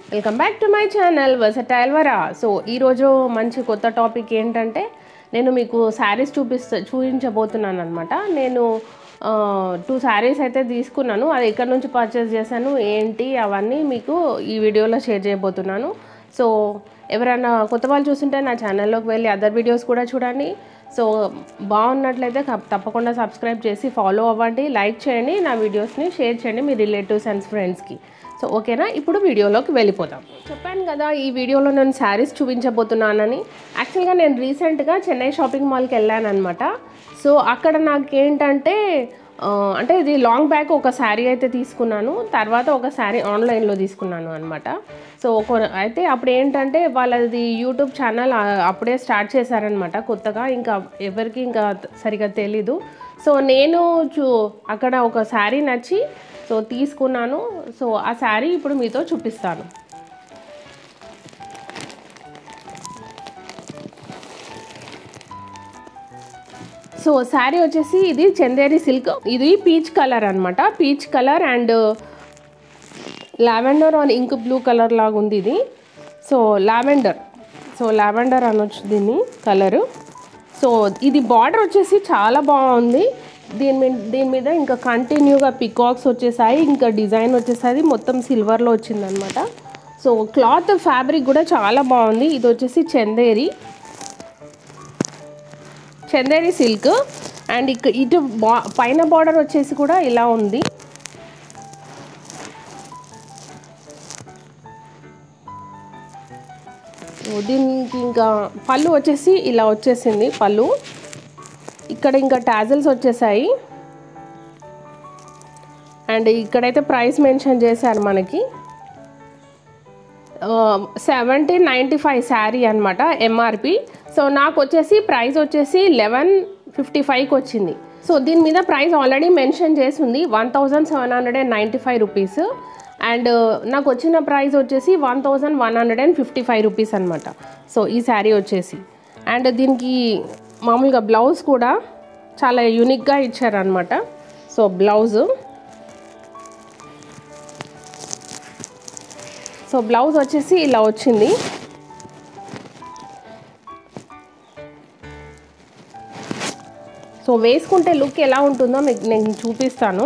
welcome back to my channel versatile Vara so ఈరోజు మంచి కొత్త టాపిక్ ఏంటంటే నేను మీకు శారీస్ చూపిస్తా చూపించబోతున్నాను అనమాట నేను టూ శారీస్ అయితే తీసుకున్నాను అది ఎక్కడి నుంచి పర్చేస్ చేశాను ఏంటి అవన్నీ మీకు ఈ వీడియోలో షేర్ చేయబోతున్నాను సో ఎవరైనా కొత్త వాళ్ళు చూస్తుంటే నా ఛానల్లోకి వెళ్ళి అదర్ వీడియోస్ కూడా చూడండి సో బాగున్నట్లయితే కప్- తప్పకుండా సబ్స్క్రైబ్ చేసి ఫాలో అవ్వండి లైక్ చేయండి నా వీడియోస్ని షేర్ చేయండి మీ రిలేటివ్స్ అండ్ ఫ్రెండ్స్కి సో ఓకేనా ఇప్పుడు వీడియోలోకి వెళ్ళిపోదాం చెప్పాను కదా ఈ వీడియోలో నేను శారీస్ చూపించబోతున్నానని యాక్చువల్గా నేను రీసెంట్గా చెన్నై షాపింగ్ మాల్కి వెళ్ళాను అనమాట సో అక్కడ నాకు ఏంటంటే ఆ, అంటే ఇది లాంగ్ బ్యాక్ ఒక శారీ అయితే తీసుకున్నాను తర్వాత ఒక శారీ ఆన్లైన్లో తీసుకున్నాను అనమాట సో ఒక అయితే అప్పుడు ఏంటంటే వాళ్ళది యూట్యూబ్ ఛానల్ ఆ- అప్పుడే స్టార్ట్ చేశారనమాట కొత్తగా ఇంకా ఎవరికి ఇంకా సరిగా తెలీదు సో నేను చూ అక్కడ ఒక శారీ నచ్చి సో తీసుకున్నాను సో ఆ శారీ ఇప్పుడు మీతో చూపిస్తాను సో శారీ వచ్చేసి ఇది చందేరి సిల్క్ ఇది పీచ్ కలర్ అనమాట peach colour and lavender on ink blue colour లాగా ఉంది ఇది సో లావెండర్ సో లావెండర్ అనొచ్చు దీన్ని కలరు సో ఇది బార్డర్ వచ్చేసి చాలా బాగుంది దీని మీద దీని మీద ఇంకా కంటిన్యూగా పికాక్స్ వచ్చేసాయి ఇంకా డిజైన్ వచ్చేసరి మొత్తం సిల్వర్లో వచ్చిందనమాట సో క్లాత్ ఫ్యాబ్రిక్ కూడా చాలా బాగుంది ఇది వచ్చేసి చందేరి చందేరి సిల్క్ అండ్ ఇక ఇటు బా పైన బార్డర్ వచ్చేసి కూడా ఇలా ఉంది సో దీనికి ఇంకా పళ్ళు వచ్చేసి ఇలా వచ్చేసింది పళ్ళు ఇక్కడ ఇంకా టాజల్స్ వచ్చేసాయి అండ్ ఇక్కడైతే ప్రైస్ మెన్షన్ చేశారు మనకి సెవెంటీన్ నైంటీ ఫైవ్ శారీ అనమాట ఎంఆర్పి సో నాకు వచ్చేసి ప్రైస్ వచ్చేసి లెవెన్ ఫిఫ్టీ ఫైవ్కి వచ్చింది సో దీని మీద ప్రైస్ ఆల్రెడీ మెన్షన్ చేసి ఉంది one thousand seven hundred and ninety five rupees and నాకు వచ్చిన ప్రైస్ వచ్చేసి one thousand one hundred and fifty five rupees అనమాట సో ఈ శారీ వచ్చేసి అండ్ దీనికి మామూలుగా బ్లౌజ్ కూడా చాలా యూనిక్గా ఇచ్చారనమాట సో బ్లౌజు సో బ్లౌజ్ వచ్చేసి ఇలా వచ్చింది సో వేసుకుంటే లుక్ ఎలా ఉంటుందో మీకు నేను చూపిస్తాను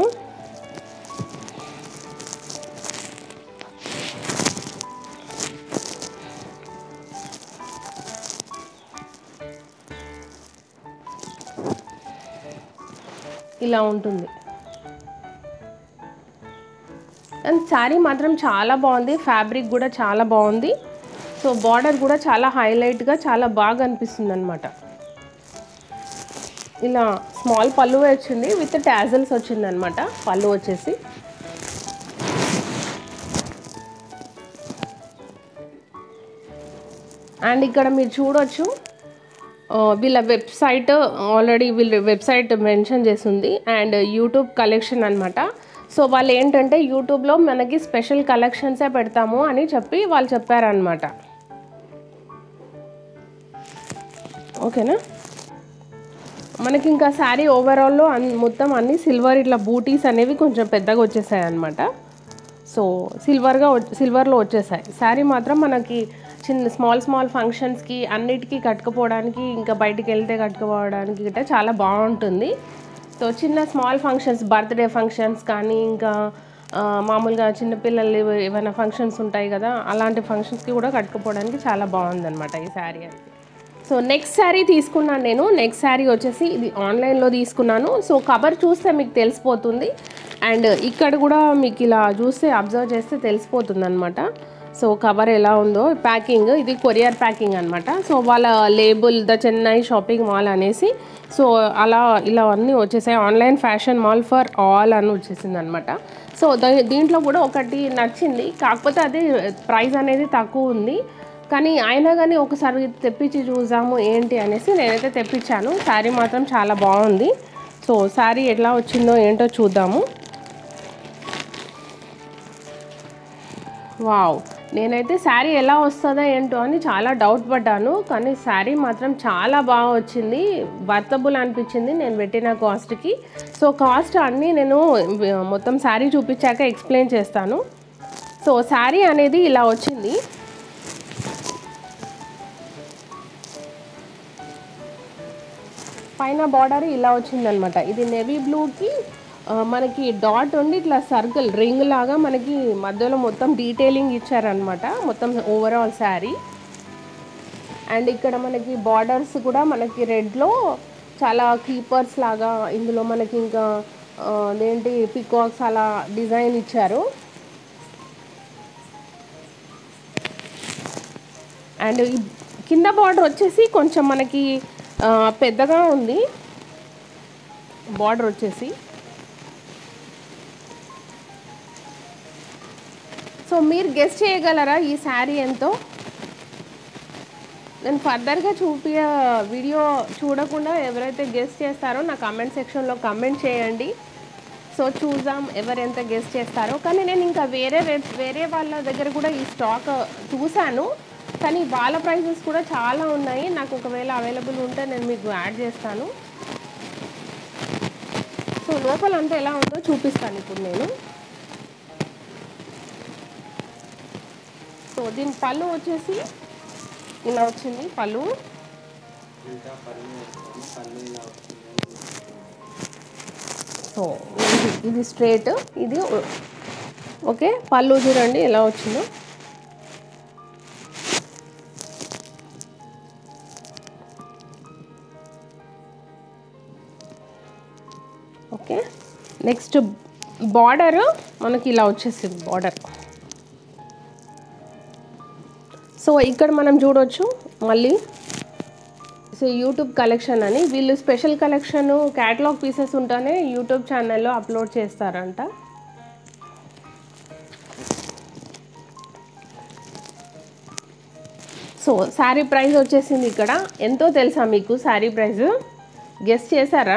ఇలా ఉంటుంది అండ్ శారీ మాత్రం చాలా బాగుంది ఫ్యాబ్రిక్ కూడా చాలా బాగుంది సో బార్డర్ కూడా చాలా హైలైట్గా చాలా బాగా అనిపిస్తుంది అనమాట ఇలా స్మాల్ పళ్ళు వచ్చింది విత్ టాజల్స్ వచ్చింది అనమాట పళ్ళు వచ్చేసి అండ్ ఇక్కడ మీరు చూడొచ్చు ఆ, వీళ్ళ వెబ్సైట్ ఆల్రెడీ వీళ్ళ వెబ్సైట్ మెన్షన్ చేసింది అండ్ యూట్యూబ్ కలెక్షన్ అనమాట సో వాళ్ళు ఏంటంటే యూట్యూబ్లో మనకి స్పెషల్ కలెక్షన్సే పెడతాము అని చెప్పి వాళ్ళు చెప్పారనమాట ఓకేనా మనకి ఇంకా శారీ ఓవరాల్లో అన్ మొత్తం అన్ని సిల్వర్ ఇట్లా బూటీస్ అనేవి కొంచెం పెద్దగా వచ్చేసాయి అనమాట సో సిల్వర్గా సిల్వర్లో వచ్చేసాయి శారీ మాత్రం మనకి చిన్న స్మాల్ స్మాల్ ఫంక్షన్స్కి అన్నిటికీ కట్టుకుపోవడానికి ఇంకా బయటికి వెళ్తే కట్టుకుపోవడానికి గిట్ట చాలా బాగుంటుంది సో చిన్న స్మాల్ ఫంక్షన్స్ బర్త్డే ఫంక్షన్స్ కానీ ఇంకా ఆ, మామూలుగా చిన్నపిల్లలు ఏమైనా ఫంక్షన్స్ ఉంటాయి కదా అలాంటి ఫంక్షన్స్కి కూడా కట్టుకుపోవడానికి చాలా బాగుందన్నమాట ఈ శారీ అయితే సో నెక్స్ట్ శారీ తీసుకున్నాను నేను నెక్స్ట్ శారీ వచ్చేసి ఇది ఆన్లైన్లో తీసుకున్నాను సో కవర్ చూస్తే మీకు తెలిసిపోతుంది అండ్ ఇక్కడ కూడా మీకు ఇలా చూస్తే అబ్జర్వ్ చేస్తే తెలిసిపోతుంది అనమాట సో కవర్ ఎలా ఉందో ప్యాకింగ్ ఇది కొరియర్ ప్యాకింగ్ అనమాట సో వాళ్ళ label the Chennai shopping mall అనేసి సో అలా ఇలా అన్నీ వచ్చేసాయి online fashion mall for all అని వచ్చేసింది అనమాట సో దా- దీంట్లో కూడా ఒకటి నచ్చింది కాకపోతే అది ప్రైస్ అనేది తక్కువ ఉంది కానీ అయినా కానీ ఒకసారి తెప్పించి చూసాము ఏంటి అనేసి నేనైతే తెప్పించాను శారీ మాత్రం చాలా బాగుంది సో శారీ ఎట్లా వచ్చిందో ఏంటో చూద్దాము వావ్ నేనైతే శారీ ఎలా వస్తుందో ఏంటో అని చాలా డౌట్ పడ్డాను కానీ శారీ మాత్రం చాలా బాగా వచ్చింది వర్తబుల్ అనిపించింది నేను పెట్టిన కాస్ట్కి సో కాస్ట్ అన్నీ నేను మొత్తం శారీ చూపించాక ఎక్స్ప్లెయిన్ చేస్తాను సో శారీ అనేది ఇలా వచ్చింది పైన బార్డర్ ఇలా వచ్చిందనమాట ఇది నెవీ బ్లూకి ఆ, మనకి డాట్ ఉండి ఇట్లా సర్కిల్ రింగ్ లాగా మనకి మధ్యలో మొత్తం డీటెయిలింగ్ ఇచ్చారనమాట మొత్తం ఓవరాల్ శారీ అండ్ ఇక్కడ మనకి బార్డర్స్ కూడా మనకి రెడ్లో చాలా కీపర్స్ లాగా ఇందులో మనకి ఇంకా ఆ, అదేంటి పికాక్స్ అలా డిజైన్ ఇచ్చారు అండ్ ఈ కింద బార్డర్ వచ్చేసి కొంచెం మనకి ఆ, పెద్దగా ఉంది బార్డర్ వచ్చేసి సో మీరు గెస్ట్ చేయగలరా ఈ శారీ ఎంతో నేను ఫర్దర్గా చూపియ వీడియో చూడకుండా ఎవరైతే గెస్ట్ చేస్తారో నా కామెంట్ సెక్షన్లో కామెంట్ చేయండి సో చూద్దాం ఎవరు ఎంత గెస్ట్ చేస్తారో కానీ నేను ఇంకా వేరే వెబ్ వేరే వాళ్ళ దగ్గర కూడా ఈ స్టాక్ చూశాను కానీ వాళ్ళ ప్రైసెస్ కూడా చాలా ఉన్నాయి నాకు ఒకవేళ అవైలబుల్ ఉంటే నేను మీకు యాడ్ చేస్తాను సో లోపల అంతా ఎలా ఉందో చూపిస్తాను ఇప్పుడు నేను సో దీని పళ్ళు వచ్చేసి ఇలా వచ్చింది పళ్ళు ఇంకా పన్ను వేసుకొని పన్ను ఇలా వస్తుంది సో ఇది ఇది స్ట్రేట్ ఇది ఓ- ఓకే పళ్ళు చూడండి ఎలా వచ్చిందో ఓకే నెక్స్ట్ బార్డర్ మనకి ఇలా వచ్చేసింది బార్డర్ సో ఇక్కడ మనం చూడొచ్చు మళ్ళీ సో యూట్యూబ్ కలెక్షన్ అని వీళ్ళు స్పెషల్ కలెక్షన్ క్యాటలాగ్ పీసెస్ ఉంటేనే యూట్యూబ్ ఛానల్లో అప్లోడ్ చేస్తారంట సో శారీ ప్రైస్ వచ్చేసింది ఇక్కడ ఎంతో తెలుసా మీకు శారీ ప్రైస్ గెస్ట్ చేశారా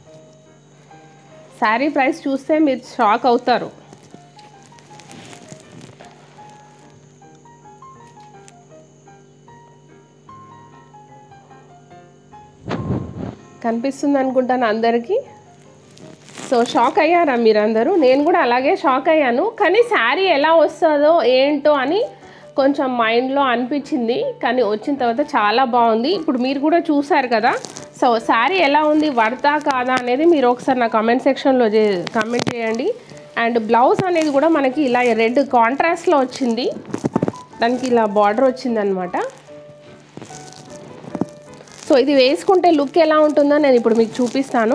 శారీ ప్రైస్ చూస్తే మీరు షాక్ అవుతారు కనిపిస్తుంది అనుకుంటాను అందరికీ సో షాక్ అయ్యారా మీరందరూ నేను కూడా అలాగే షాక్ అయ్యాను కానీ శారీ ఎలా వస్తుందో ఏంటో అని కొంచెం మైండ్లో అనిపించింది కానీ వచ్చిన తర్వాత చాలా బాగుంది ఇప్పుడు మీరు కూడా చూసారు కదా సో శారీ ఎలా ఉంది వర్తా కాదా అనేది మీరు ఒకసారి నా కమెంట్ సెక్షన్లో చే కమెంట్ చేయండి అండ్ బ్లౌజ్ అనేది కూడా మనకి ఇలా రెడ్ కాంట్రాస్ట్లో వచ్చింది దానికి ఇలా బార్డర్ వచ్చిందనమాట సో ఇది వేసుకుంటే లుక్ ఎలా ఉంటుందో నేను ఇప్పుడు మీకు చూపిస్తాను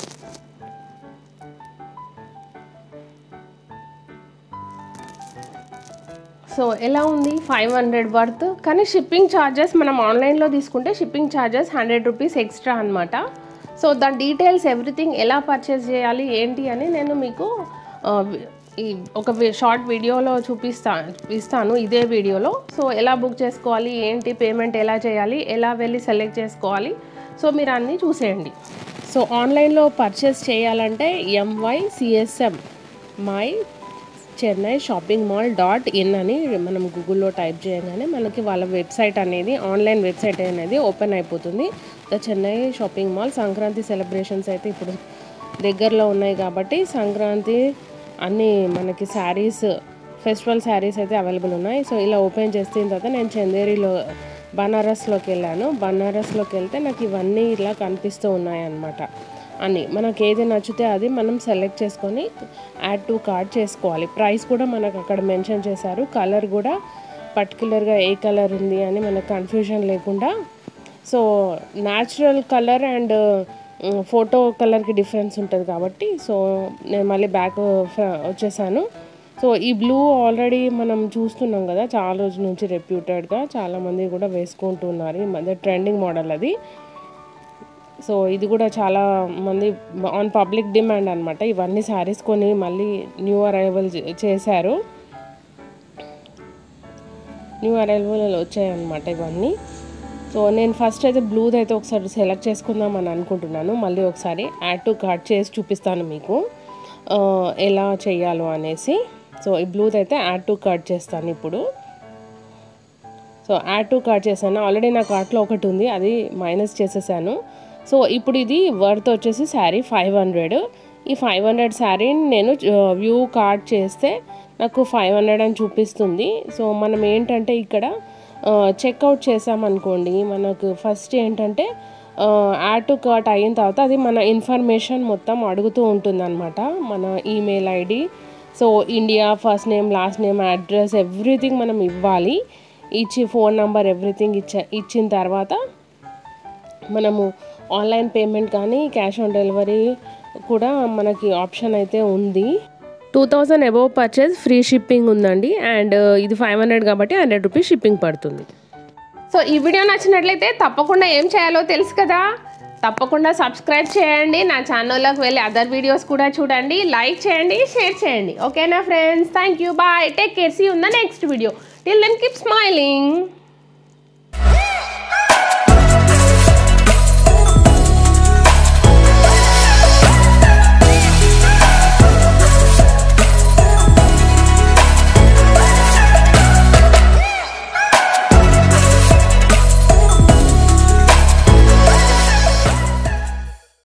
సో ఎలా ఉంది ఫైవ్ హండ్రెడ్ వర్త్ కానీ షిప్పింగ్ ఛార్జెస్ మనం ఆన్లైన్లో తీసుకుంటే shipping charges hundred rupees extra అనమాట సో దాని డీటెయిల్స్ ఎవ్రీథింగ్ ఎలా పర్చేస్ చేయాలి ఏంటి అని నేను మీకు ఆ, ఈ ఒక షార్ట్ వీడియోలో చూపిస్తా ఇస్తాను ఇదే వీడియోలో సో ఎలా బుక్ చేసుకోవాలి ఏంటి పేమెంట్ ఎలా చేయాలి ఎలా వెళ్ళి సెలెక్ట్ చేసుకోవాలి సో మీరు అన్నీ చూసేయండి సో ఆన్లైన్లో పర్చేస్ చేయాలంటే MY CSM my Chennai shopping mall dot in అని మనం గూగుల్లో టైప్ చేయగానే మనకి వాళ్ళ వెబ్సైట్ అనేది ఆన్లైన్ వెబ్సైట్ అనేది ఓపెన్ అయిపోతుంది the Chennai shopping mall Sankranti celebrations అయితే ఇప్పుడు దగ్గరలో ఉన్నాయి కాబట్టి సంక్రాంతి అన్ని మనకి శారీస్ ఫెస్టివల్ శారీస్ అయితే అవైలబుల్ ఉన్నాయి సో ఇలా ఓపెన్ చేసిన తర్వాత నేను చందేరిలో బనారస్లోకి వెళ్ళాను బనారస్లోకి వెళ్తే నాకు ఇవన్నీ ఇలా కనిపిస్తూ ఉన్నాయి అన్నమాట అని మనకి ఏది నచ్చితే అది మనం సెలెక్ట్ చేసుకొని యాడ్ టు కార్డ్ చేసుకోవాలి ప్రైస్ కూడా మనకు అక్కడ మెన్షన్ చేశారు కలర్ కూడా పర్టికులర్గా ఏ కలర్ ఉంది అని మనకు కన్ఫ్యూజన్ లేకుండా so natural colour and photo కలర్కి డిఫరెన్స్ ఉంటుంది కాబట్టి సో నేను మళ్ళీ బ్యాక్ వచ్చేసాను సో ఈ బ్లూ ఆల్రెడీ మనం చూస్తున్నాం కదా చాలా రోజుల నుంచి రెప్యూటెడ్గా చాలామంది కూడా వేసుకుంటున్నారు ఈ మధ్య ట్రెండింగ్ మోడల్ అది సో ఇది కూడా చాలా మంది ఆన్ పబ్లిక్ డిమాండ్ అనమాట ఇవన్నీ శారీస్ కొని మళ్ళీ న్యూ అరైవల్ చేశారు న్యూ అరైవల్ వచ్చాయన్నమాట ఇవన్నీ సో నేను ఫస్ట్ అయితే బ్లూది అయితే ఒకసారి సెలెక్ట్ చేసుకుందాం అని అనుకుంటున్నాను మళ్ళీ ఒకసారి యాడ్ టు కార్ట్ చేసి చూపిస్తాను మీకు ఆ, ఎలా చేయాలో అనేసి సో ఈ బ్లూది అయితే యాడ్ టు కార్ట్ చేస్తాను ఇప్పుడు సో యాడ్ టు కార్ట్ చేశాను ఆల్రెడీ నా కార్ట్లో ఒకటి ఉంది అది మైనస్ చేసేసాను సో ఇప్పుడు ఇది వర్త్ వచ్చేసి శారీ ఫైవ్ హండ్రెడ్ ఈ ఫైవ్ హండ్రెడ్ శారీని నేను వ్యూ కార్ట్ చేస్తే నాకు ఫైవ్ హండ్రెడ్ అని చూపిస్తుంది సో మనం ఏంటంటే ఇక్కడ చెక్అవుట్ చేసామనుకోండి మనకు ఫస్ట్ ఏంటంటే యాడ్ టు కార్ట్ అయిన తర్వాత అది మన ఇన్ఫర్మేషన్ మొత్తం అడుగుతూ ఉంటుందన్నమాట మన email ID so India first name last name address everything మనం ఇవ్వాలి ఇచ్చి ఫోన్ నెంబర్ ఎవ్రీథింగ్ ఇచ్చ ఇచ్చిన తర్వాత మనము ఆన్లైన్ పేమెంట్ కానీ క్యాష్ ఆన్ డెలివరీ కూడా మనకి ఆప్షన్ అయితే ఉంది two thousand above purchase free shipping ఉందండి అండ్ ఇది ఫైవ్ హండ్రెడ్ కాబట్టి హండ్రెడ్ రూపీస్ షిప్పింగ్ పడుతుంది సో ఈ వీడియో నచ్చినట్లయితే తప్పకుండా ఏం చేయాలో తెలుసు కదా తప్పకుండా సబ్స్క్రైబ్ చేయండి నా ఛానల్లోకి వెళ్ళి అదర్ వీడియోస్ కూడా చూడండి లైక్ చేయండి షేర్ చేయండి ఓకేనా friends thank you bye take care see ఉన్న next video till then keep smiling